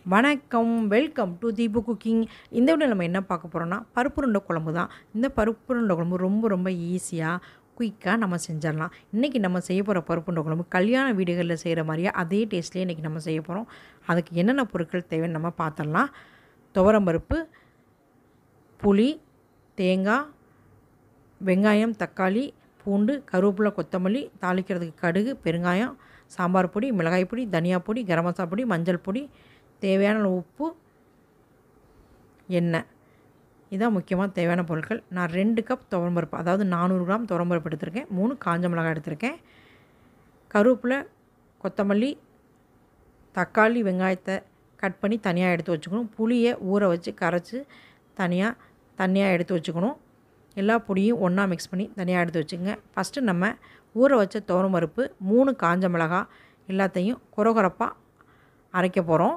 வணக்கம் welcome to Deepu cooking இந்த video நம்ம என்ன பார்க்க போகிறோம்னா பருப்பு உருண்டை குழம்பு தான் இந்த பருப்பு உருண்டை குழம்பு ரொம்ப ரொம்ப ஈஸியாக குயிக்காக நம்ம செஞ்சிடலாம் இன்றைக்கி நம்ம செய்ய போகிற பருப்பு உருண்டை குழம்பு கல்யாண வீடுகளில் செய்கிற மாதிரியே அதே டேஸ்ட்லேயே இன்றைக்கி நம்ம செய்ய போகிறோம் அதுக்கு என்னென்ன பொருட்கள் தேவைன்னு நம்ம பார்த்துடலாம் துவரம்பருப்பு புளி தேங்காய் வெங்காயம் தக்காளி பூண்டு கருவேப்பிலை கொத்தமல்லி தாளிக்கிறதுக்கு கடுகு பெருங்காயம் சாம்பார் பொடி மிளகாய் பொடி தனியா பொடி கரம் மசாலா பொடி மஞ்சள் பொடி தேவையான அளவு உப்பு எண்ணெய் இதான் முக்கியமாக தேவையான பொருட்கள் நான் ரெண்டு கப் துவரம்பருப்பு அதாவது நானூறு கிராம் துவரம்பருப்பு எடுத்திருக்கேன் மூணு காஞ்ச மிளகாய் எடுத்திருக்கேன் கருவேப்பிலை கொத்தமல்லி தக்காளி வெங்காயத்தை கட் பண்ணி தனியாக எடுத்து வச்சுக்கணும் புளியை ஊற வச்சு கரைச்சி தனியாக தனியாக எடுத்து வச்சுக்கணும் எல்லா பொடியும் ஒன்றா மிக்ஸ் பண்ணி தனியாக எடுத்து வச்சுக்கோங்க ஃபஸ்ட்டு நம்ம ஊற வச்ச துவரம் பருப்பு மூணு காஞ்ச மிளகாய் எல்லாத்தையும் குறகுறப்பாக அரைக்க போகிறோம்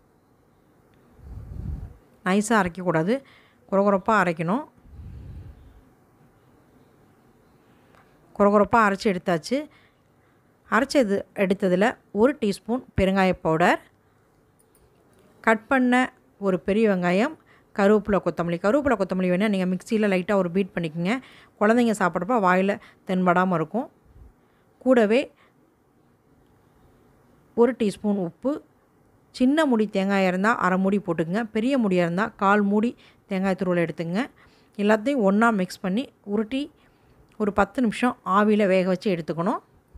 நைஸாக அரைக்கக்கூடாது குறகுறப்பாக அரைக்கணும் குறகுறப்பாக அரைச்சி எடுத்தாச்சு அரைச்சது எடுத்ததில் ஒரு டீஸ்பூன் பெருங்காய பவுடர் கட் பண்ண ஒரு பெரிய வெங்காயம் கருவேப்பிலை கொத்தமல்லி கருவேப்பிலை கொத்தமல்லி வேணால் நீங்கள் மிக்சியில் லைட்டாக ஒரு பீட் பண்ணிக்கோங்க குழந்தைங்க சாப்பிட்றப்ப வாயில் தென்படாமல் இருக்கும் கூடவே ஒரு டீஸ்பூன் உப்பு சின்ன முடி தேங்காய் இருந்தால் அரை மூடி போட்டுக்கங்க பெரிய முடியாக இருந்தால் கால் மூடி தேங்காய் துருவல் எடுத்துங்க எல்லாத்தையும் ஒன்றா மிக்ஸ் பண்ணி உருட்டி ஒரு பத்து நிமிஷம் ஆவியில் வேக வச்சு எடுத்துக்கணும்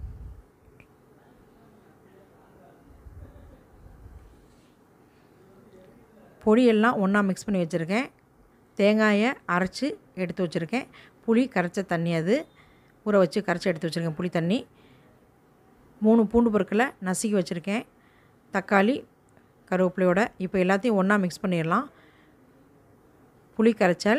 பொடியெல்லாம் ஒன்றா மிக்ஸ் பண்ணி வச்சுருக்கேன் தேங்காயை அரைச்சி எடுத்து வச்சுருக்கேன் புளி கரைச்ச தண்ணி அது ஊற வச்சு கரைச்சி எடுத்து வச்சுருக்கேன் புளி தண்ணி மூணு பூண்டு பொருட்களை நசுக்கி வச்சுருக்கேன் தக்காளி கருவேப்பிலையோட இப்போ எல்லாத்தையும் ஒன்றா மிக்ஸ் பண்ணிடலாம் புளி கரைச்சல்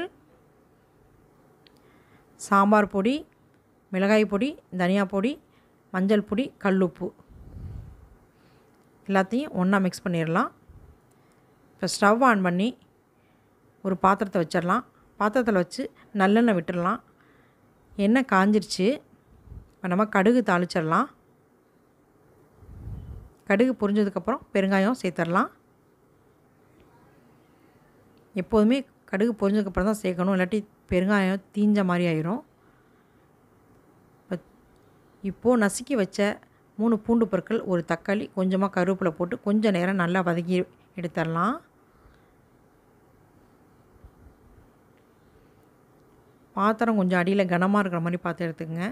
சாம்பார் பொடி மிளகாய் பொடி தனியா பொடி மஞ்சள் பொடி கல்லுப்பு எல்லாத்தையும் ஒன்றா மிக்ஸ் பண்ணிடலாம் இப்போ ஸ்டவ் ஆன் பண்ணி ஒரு பாத்திரத்தை வச்சிடலாம் பாத்திரத்தில் வச்சு நல்லெண்ணெய் விட்டுடலாம் எண்ணெய் காஞ்சிருச்சு இப்போ நம்ம கடுகு தாளிச்சிடலாம் கடுகு பொரிஞ்சதுக்கப்புறம் பெருங்காயம் சேர்த்துடலாம் எப்போதுமே கடுகு பொரிஞ்சதுக்கப்புறம் தான் சேர்க்கணும் இல்லாட்டி பெருங்காயம் தீஞ்ச மாதிரி ஆயிரும் இப்போ இப்போது நசுக்கி வச்ச மூணு பூண்டு பொருட்கள் ஒரு தக்காளி கொஞ்சமாக கருவேப்பிலை போட்டு கொஞ்சம் நேரம் நல்லா வதக்கி எடுத்துடலாம் பாத்திரம் கொஞ்சம் அடியில் கனமாக இருக்கிற மாதிரி பார்த்து எடுத்துக்கங்க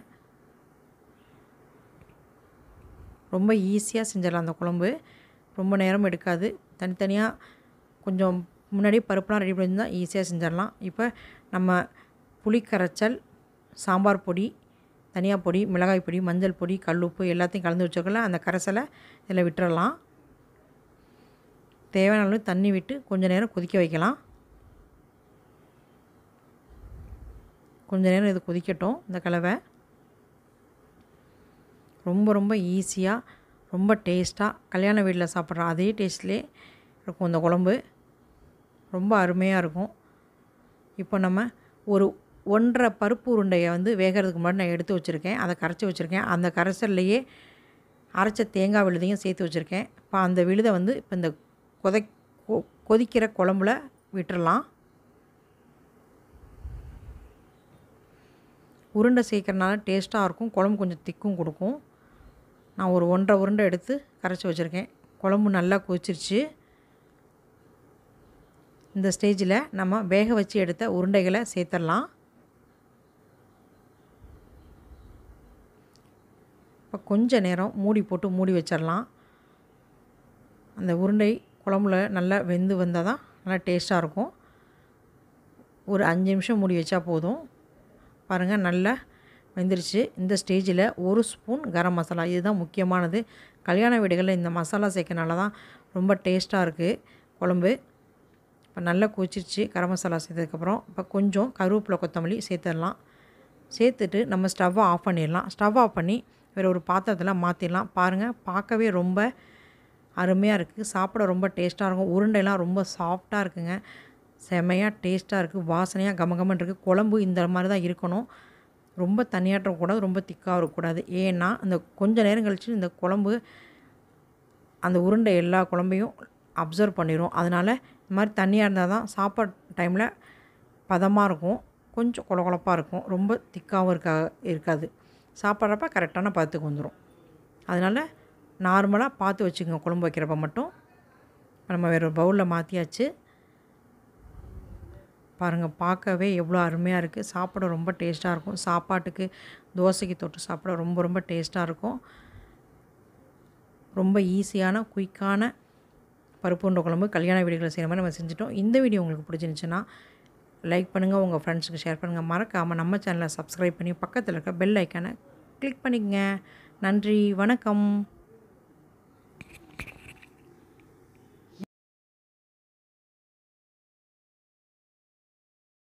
ரொம்ப ஈஸியாக செஞ்சிடலாம் அந்த குழம்பு ரொம்ப நேரம் எடுக்காது தனித்தனியாக கொஞ்சம் முன்னாடியே பருப்புலாம் ரெடி பண்ணியிருந்தால் ஈஸியாக செஞ்சிடலாம் இப்போ நம்ம புளி கரைச்சல் சாம்பார் பொடி தனியா பொடி மிளகாய் பொடி மஞ்சள் பொடி கல்லுப்பு எல்லாத்தையும் கலந்து வச்சுக்கல அந்த கரைசலை இதில் விட்டுறலாம் தேவையான அளவு தண்ணி விட்டு கொஞ்சம் நேரம் கொதிக்க வைக்கலாம் கொஞ்ச நேரம் இது கொதிக்கட்டும் இந்த கலவை ரொம்ப ரொம்ப ஈஸியாக ரொம்ப டேஸ்ட்டாக கல்யாண வீட்டில் சாப்பிட்ற அதே டேஸ்ட்லேயே இருக்கும் இந்த குழம்பு ரொம்ப அருமையாக இருக்கும் இப்போ நம்ம ஒரு ஒன்றரை பருப்பு உருண்டையை வந்து வேகிறதுக்கு முன்னாடி நான் எடுத்து வச்சுருக்கேன் அதை கரைச்சி வச்சுருக்கேன் அந்த கரைசல்லையே அரைச்ச தேங்காய் விழுதையும் சேர்த்து வச்சுருக்கேன் இப்போ அந்த விழுதை வந்து இப்போ இந்த கொதை கொதிக்கிற குழம்புல விட்டுறலாம் உருண்டை சேர்க்கறனால டேஸ்ட்டாக இருக்கும் குழம்பு கொஞ்சம் திக்கும் கொடுக்கும் நான் ஒரு ஒன்றரை உருண்டை எடுத்து கரைச்சி வச்சுருக்கேன் குழம்பு நல்லா கொதிச்சிருச்சு இந்த ஸ்டேஜில் நம்ம வேக வச்சு எடுத்த உருண்டைகளை சேர்த்துடலாம் இப்போ கொஞ்ச நேரம் மூடி போட்டு மூடி வச்சிடலாம் அந்த உருண்டை குழம்புல நல்லா வெந்து வந்தால் தான் நல்லா டேஸ்ட்டாக இருக்கும் ஒரு அஞ்சு நிமிஷம் மூடி வச்சா போதும் பாருங்கள் நல்லா வெந்துருச்சு இந்த ஸ்டேஜில் ஒரு ஸ்பூன் கரம் மசாலா இதுதான் முக்கியமானது கல்யாண வீடுகளில் இந்த மசாலா சேர்க்கனால தான் ரொம்ப டேஸ்ட்டாக இருக்குது குழம்பு இப்போ நல்லா கொச்சிருச்சு கரம் மசாலா சேர்த்ததுக்கப்புறம் இப்போ கொஞ்சம் கருவேப்பிலை கொத்தமல்லி சேர்த்துடலாம் சேர்த்துட்டு நம்ம ஸ்டவ்வை ஆஃப் பண்ணிடலாம் ஸ்டவ் ஆஃப் பண்ணி வேறு ஒரு பாத்திரத்தில் மாற்றிடலாம் பாருங்கள் பார்க்கவே ரொம்ப அருமையாக இருக்குது சாப்பிட ரொம்ப டேஸ்ட்டாக இருக்கும் உருண்டைலாம் ரொம்ப சாஃப்டாக இருக்குங்க செமையாக டேஸ்ட்டாக இருக்குது வாசனையாக கமகமன் இருக்குது குழம்பு இந்த மாதிரி தான் இருக்கணும் ரொம்ப தனியாற்றக்கூடாது ரொம்ப திக்காக இருக்கக்கூடாது ஏன்னா அந்த கொஞ்ச நேரம் கழித்து இந்த குழம்பு அந்த உருண்டை எல்லா குழம்பையும் அப்சர்வ் பண்ணிடும் அதனால் இந்த மாதிரி தண்ணியாக இருந்தால் தான் சாப்பாடு டைமில் பதமாக இருக்கும் கொஞ்சம் கொல கொலப்பாக இருக்கும் ரொம்ப திக்காகவும் இருக்கா இருக்காது சாப்பிட்றப்ப கரெக்டான பதத்துக்கு வந்துடும் அதனால் நார்மலாக பார்த்து வச்சுக்கோங்க குழம்பு வைக்கிறப்ப மட்டும் இப்போ நம்ம வேறு ஒரு பவுலில் மாற்றியாச்சு பாருங்கள் பார்க்கவே எவ்வளோ அருமையாக இருக்குது சாப்பிட ரொம்ப டேஸ்ட்டாக இருக்கும் சாப்பாட்டுக்கு தோசைக்கு தொட்டு சாப்பிட ரொம்ப ரொம்ப டேஸ்ட்டாக இருக்கும் ரொம்ப ஈஸியான குயிக்கான பருப்பு உருண்டை குழம்பு கல்யாண வீடுகளை செய்கிற மாதிரி நம்ம செஞ்சுட்டோம் இந்த வீடியோ உங்களுக்கு பிடிச்சிருந்துச்சுன்னா லைக் பண்ணுங்கள் உங்கள் ஃப்ரெண்ட்ஸுக்கு ஷேர் பண்ணுங்கள் மறக்காமல் நம்ம சேனலை சப்ஸ்கிரைப் பண்ணி பக்கத்தில் இருக்க பெல் ஐக்கானை கிளிக் பண்ணிக்கங்க நன்றி வணக்கம்